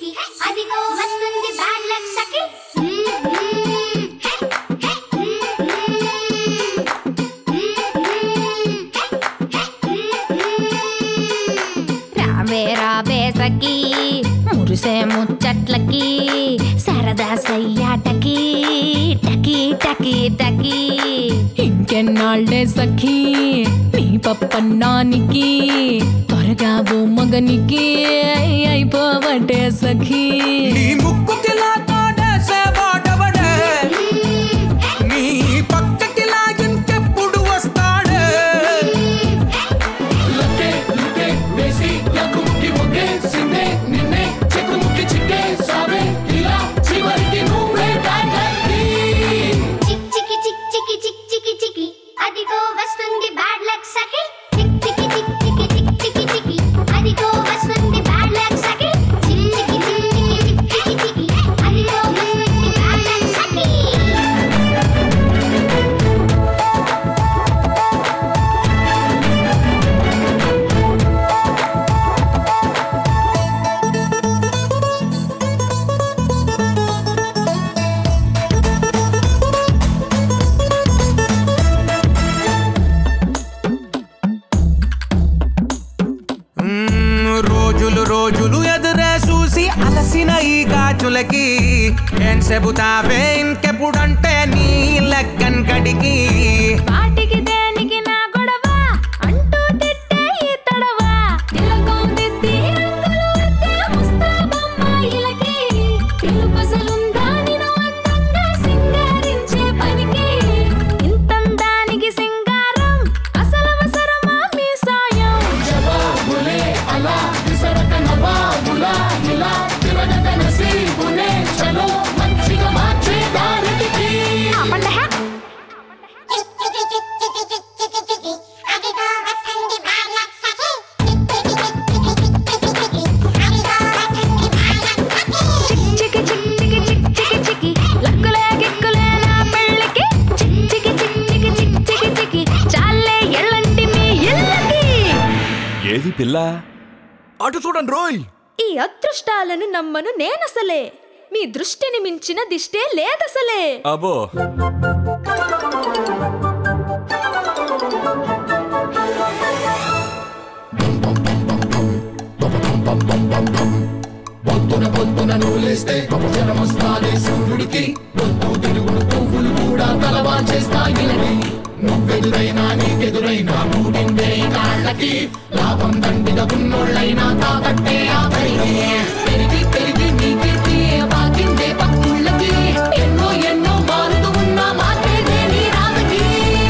చికి అదిగో వస్తుంది bad luck సఖి రావే రావే సఖీ మురిసే ముచ్చట్లకి సరదా సయ్యాటకి టకి టకి టకి ఇంకెన్నాళ్ళే సఖీ నీ పప్పన్నానికి త్వరగా ఓ మగనికి అయిపోవటే సఖీ నీ ముక్కుకిలా తోడేసే వాడవడే నీ పక్కకిలా ఇంకెప్పుడు వస్తాడే లకే లుకే వేసి యకుముకి ఒకే సిందే నిన్నే చెక్కుముకి చిక్కే సావే ఇలా చివరికి నువ్వే బ్యాడ్ లక్కీ చిక్ చికి చిక్ చికి చిక్ చికి చికి అదిగో వస్తుంది బ్యాడ్ లక్ సఖి చిక్ చికి చిక్ చికి చిక్ చికి చికి అదిగో వస్తుంది బ్యాడ్ లక్ సఖి చిక్ చికి చిక్ చికి చిక్ చికి చికి అదిగో వస్తుంది బ్యాడ్ లక్ సఖి మ్మ్, రోజులు రోజులు ఎదురే చూసి అలసిన ఈ గాజులకి ఏం చెబుతావే ఇంకెప్పుడంటే నీ లెక్కన్ కడికి వాటికి దేనికి నా గొడవ అంటూ తిట్టే ఈ తడవ తిలకం దిద్ది రంగులు అద్దే ముస్తాబమ్మాయిలకి పిలుపసలుందా నిన్ను అందంగా సింగారించే పనికి ఇంతందానికి సింగారం అసలవసరమా మీ సాయం జవాబులే అలా విసరక నవాబులా ఇలా తిరగక నసీబునే చలో మంచిగా మార్చే దారికి ఆపండి హే. చిక్ చికి చిక్ చికి చిక్ చికి చికి అదిగో వస్తుంది బ్యాడ్ లక్ సఖి చిక్ చికి చిక్ చికి చిక్ చికి చికి అదిగో వస్తుంది బ్యాడ్ లక్ సఖి చికి చికి చికి చికి చికి చికి లక్కులే గిక్కులే నా పెళ్ళికి చికి చికి చికి చికి చికి చికి చాలే ఎళ్ళండి మీ ఇళ్ళకి ఏది పిల్ల అటు చూడండి రోయ్ ఈ అదృష్టాలను నమ్మను నేనసలే మీ దృష్టిని మించిన దిష్టే లేదసలే అబో పొద్దున పొద్దున నూలేస్తే జనమొస్తాదే సూర్యుడికి పొద్దు తిరుగుడు పువ్వులు కూడా తలవా చేస్తాయిలని నువ్వెదురైనా నీకెదురైనా మూడిందే కాళ్ళకి లాభం దండిగా ఉన్నోళ్ళైనా కాబట్టే ఆ పైకి పెరిగి పెరిగి నీ కీర్తి బాకిందే పక్కుళ్ళకి ఎన్నో ఎన్నో మారుతూ ఉన్న మార్పేదే నీ రాతకి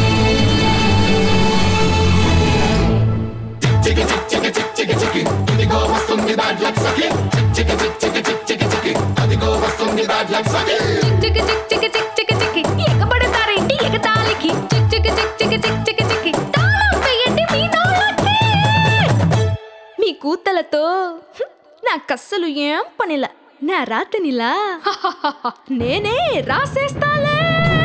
చికి చిక్ చికి చిక్ చికి చికి ఇదిగో వస్తుంది బ్యాడ్ లక్ సఖి చికి చిక్ చికి చిక్ చికి చికి అదిగో వస్తుంది బ్యాడ్ లక్ సఖి చికి చిక్ చికి చిక్ చికి చికి ఎగబడతారేంటి ఎగతాళికి చిక్ చికి చిక్ చికి చిక్ చికి చికి తాళం వేయండి మీ నోళ్ళకి మీ కూతలతో హ్మ్, నాకస్సలు ఏం పనిలా నా రాతనిలా నేనే రాసేస్తాలే